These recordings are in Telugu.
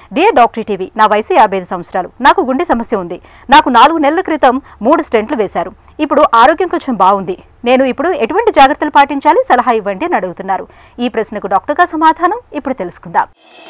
డియర్ డాక్టర్ టీవీ నా వయసు యాభై ఐదు సంవత్సరాలు నాకు గుండె సమస్య ఉంది నాకు నాలుగు నెలల క్రితం మూడు స్టెంట్లు వేశారు ఇప్పుడు ఆరోగ్యం కొంచెం బాగుంది నేను ఇప్పుడు ఎటువంటి జాగ్రత్తలు పాటించాలి సలహా ఇవ్వండి అని అడుగుతున్నారు ఈ ప్రశ్నకు డాక్టర్గా సమాధానం ఇప్పుడు తెలుసుకుందాం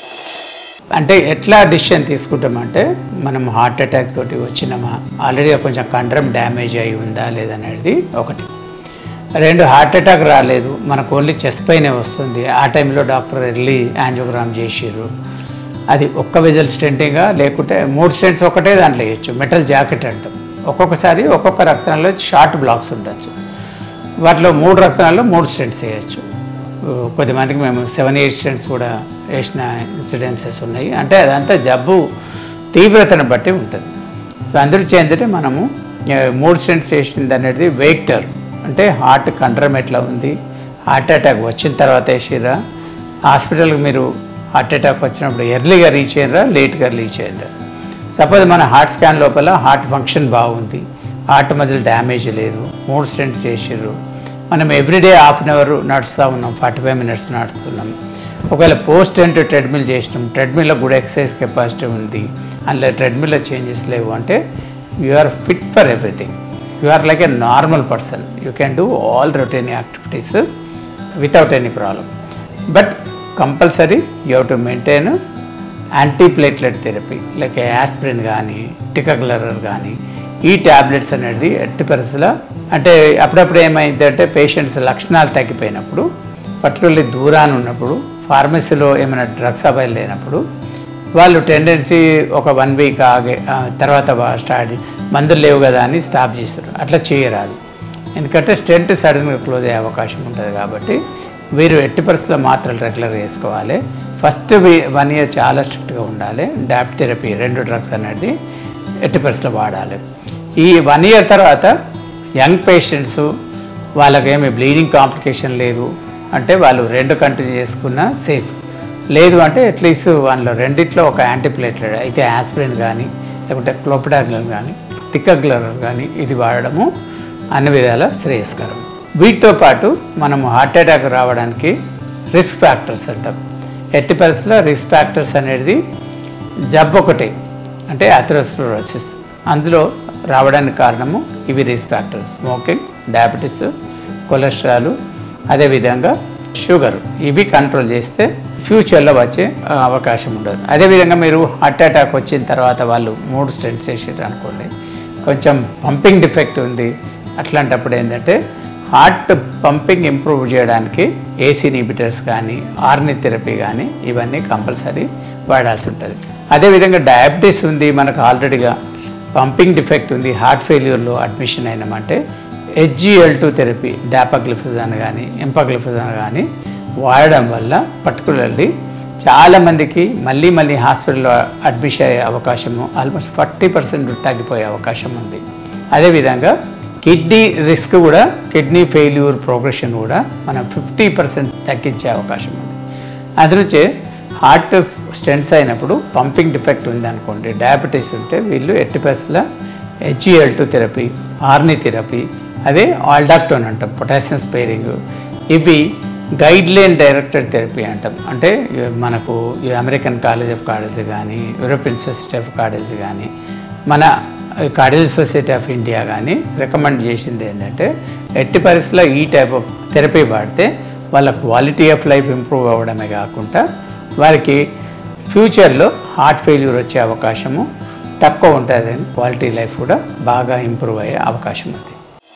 అంటే ఎట్లా డిసిషన్ తీసుకుంటామంటే మనం హార్ట్ అటాక్ తోటి వచ్చినామా ఆల్రెడీ కొంచెం కండరం డ్యామేజ్ అయి ఉందా లేదనేది ఒకటి రెండు హార్ట్ అటాక్ రాలేదు మనకు ఓన్లీ చెస్ట్ పైనే వస్తుంది ఆ టైంలో డాక్టర్ ఎర్లీ యాంజియోగ్రామ్ చేసిర్రు అది ఒక్క విజల్ స్టెంటింగా లేకుంటే మూడు స్టెంట్స్ ఒకటే దాంట్లో వేయచ్చు మెటల్ జాకెట్ అంటాం ఒక్కొక్కసారి ఒక్కొక్క రక్తంలో షార్ట్ బ్లాక్స్ ఉండొచ్చు వాటిలో మూడు రక్తాల్లో మూడు స్టెంట్స్ వేయచ్చు కొద్దిమందికి మేము సెవెన్ ఎయిట్ స్టెంట్స్ కూడా వేసిన ఇన్సిడెన్సెస్ ఉన్నాయి అంటే అదంతా జబ్బు తీవ్రతను బట్టి ఉంటుంది సో అందరూ ఏంటంటే మనము ఆ, మూడు స్టెంట్స్ వేసింది అనేది వెయిక్టర్ అంటే హార్ట్ కండరం ఎట్లా ఉంది హార్ట్ అటాక్ వచ్చిన తర్వాత వేసిర్రా హాస్పిటల్కి మీరు హార్ట్ అటాక్ వచ్చినప్పుడు ఎర్లీగా రీచ్ అయ్యారా లేట్గా రీచ్ అయ్యారా సపోజ్ మన హార్ట్ స్కాన్ లోపల హార్ట్ ఫంక్షన్ బాగుంది హార్ట్ మజిల్ డ్యామేజ్ లేదు మూడు స్టెంట్స్ చేసిర్రు మనం ఎవ్రీడే హాఫ్ అన్ అవర్ నడుస్తూ ఉన్నాం ఫార్టీ ఫైవ్ మినిట్స్ నడుస్తున్నాం ఒకవేళ పోస్ట్ టెంట్ ట్రెడ్మిల్ చేసినాం ట్రెడ్మిల్లో కూడా ఎక్సర్సైజ్ కెపాసిటీ ఉంది అందులో ట్రెడ్మిల్లో చేంజెస్ లేవు అంటే you are fit for everything you are like a normal person you can do all routine activities without any problem but compulsory you have to maintain antiplatelet therapy like aspirin కానీ టికగ్లరర్ కానీ ఈ ట్యాబ్లెట్స్ అనేది ఎట్టి పరిస్థితుల్లో అంటే అప్పుడప్పుడు ఏమైంది అంటే పేషెంట్స్ లక్షణాలు తగ్గిపోయినప్పుడు పర్టికులర్లీ దూరాన్ని ఉన్నప్పుడు ఫార్మసీలో ఏమైనా డ్రగ్స్ అవైల్ లేనప్పుడు వాళ్ళు టెండెన్సీ ఒక వన్ వీక్ ఆగే ఆ, తర్వాత వా- స్టార్ట్ మందులు లేవు కదా అని స్టాప్ చేస్తారు అట్లా చేయరాదు ఎందుకంటే స్టెంట్ సడన్గా క్లోజ్ అయ్యే అవకాశం ఉంటుంది కాబట్టి వీరు ఎట్టి పరిస్థితుల్లో మాత్రలు రెగ్యులర్ వేసుకోవాలి ఫస్ట్ వన్ ఇయర్ చాలా స్ట్రిక్ట్గా ఉండాలి డాప్ థెరపీ రెండు డ్రగ్స్ అనేది ఎట్టి పరిస్థితుల్లో వాడాలి ఈ వన్ ఇయర్ తర్వాత యంగ్ పేషెంట్స్ వాళ్ళకేమి బ్లీడింగ్ కాంప్లికేషన్ లేదు అంటే వాళ్ళు రెండు కంటిన్యూ చేసుకున్నా సేఫ్ లేదు అంటే అట్లీస్ట్ వాళ్ళలో రెండిట్లో ఒక యాంటీప్లేట్లెట్ అయితే ఆస్పిరిన్ కానీ లేకుంటే క్లోపిడాగ్లర్ కానీ టిక్కగ్లర్ కానీ ఇది వాడడము అన్ని విధాల శ్రేయస్కరం వీటితో పాటు మనము హార్ట్ అటాక్ రావడానికి రిస్క్ ఫ్యాక్టర్స్ అంటాం ఎట్టి పరిస్థితుల్లో రిస్క్ ఫ్యాక్టర్స్ అనేది జబ్బు ఒకటే అంటే అథెరోస్క్లరోసిస్ అందులో రావడానికి కారణము ఇవి risk factors smoking diabetes cholesterol అదేవిధంగా షుగర్ ఇవి కంట్రోల్ చేస్తే ఫ్యూచర్లో వచ్చే ఆ, అవకాశం ఉండదు అదేవిధంగా మీరు హార్ట్ అటాక్ వచ్చిన తర్వాత వాళ్ళు మూడు స్టెంట్స్ వేసారు అనుకోండి కొంచెం పంపింగ్ డిఫెక్ట్ ఉంది అట్లాంటప్పుడు ఏంటంటే హార్ట్ పంపింగ్ ఇంప్రూవ్ చేయడానికి ఏసీ ఇన్హిబిటర్స్ కానీ ఆర్ని థెరపీ కానీ ఇవన్నీ కంపల్సరీ వాడాల్సి ఉంటుంది అదేవిధంగా డయాబెటీస్ ఉంది మనకు ఆల్రెడీగా పంపింగ్ డిఫెక్ట్ ఉంది హార్ట్ ఫెయిల్యూర్లో అడ్మిషన్ అయినామంటే హెచ్జిఎల్ టూ థెరపీ డాపాగ్లిఫిజాన్ కానీ ఎంపాగ్లిఫిజాన్ కానీ వాడడం వల్ల పర్టికులర్లీ చాలామందికి మళ్ళీ మళ్ళీ హాస్పిటల్లో అడ్మిషన్ అయ్యే అవకాశము ఆల్మోస్ట్ ఫార్టీ పర్సెంట్ తగ్గిపోయే అవకాశం ఉంది అదేవిధంగా కిడ్నీ రిస్క్ కూడా కిడ్నీ ఫెయిల్యూర్ ప్రోగ్రెషన్ కూడా మనం ఫిఫ్టీ పర్సెంట్ తగ్గించే అవకాశం ఉంది అందునుంచే హార్ట్ స్టెంట్స్ అయినప్పుడు పంపింగ్ డిఫెక్ట్ ఉంది అనుకోండి డయాబెటీస్ ఉంటే వీళ్ళు ఎట్టి పరిస్థితుల్లో HEL two therapy ARNI therapy అదే ఆల్డాక్టోన్ అంటాం పొటాషియం స్పేరింగ్ ఇవి గైడ్ లైన్ డైరెక్టెడ్ థెరపీ అంటాం అంటే మనకు ఈ అమెరికన్ కాలేజ్ ఆఫ్ కార్డియాలజీ కానీ యూరోపియన్ సొసైటీ ఆఫ్ కార్డియాలజీ కానీ మన కార్డియల్ సొసైటీ ఆఫ్ ఇండియా కానీ రికమెండ్ చేసింది ఏంటంటే ఎట్టి పరిస్థితుల్లో ఈ టైప్ ఆఫ్ థెరపీ వాడితే వాళ్ళ క్వాలిటీ ఆఫ్ లైఫ్ ఇంప్రూవ్ అవ్వడమే కాకుండా వారికి ఫ్యూచర్లో హార్ట్ ఫెయిల్యూర్ వచ్చే అవకాశము తక్కువ ఉంటుంది క్వాలిటీ లైఫ్ కూడా బాగా ఇంప్రూవ్ అయ్యే అవకాశం ఉంది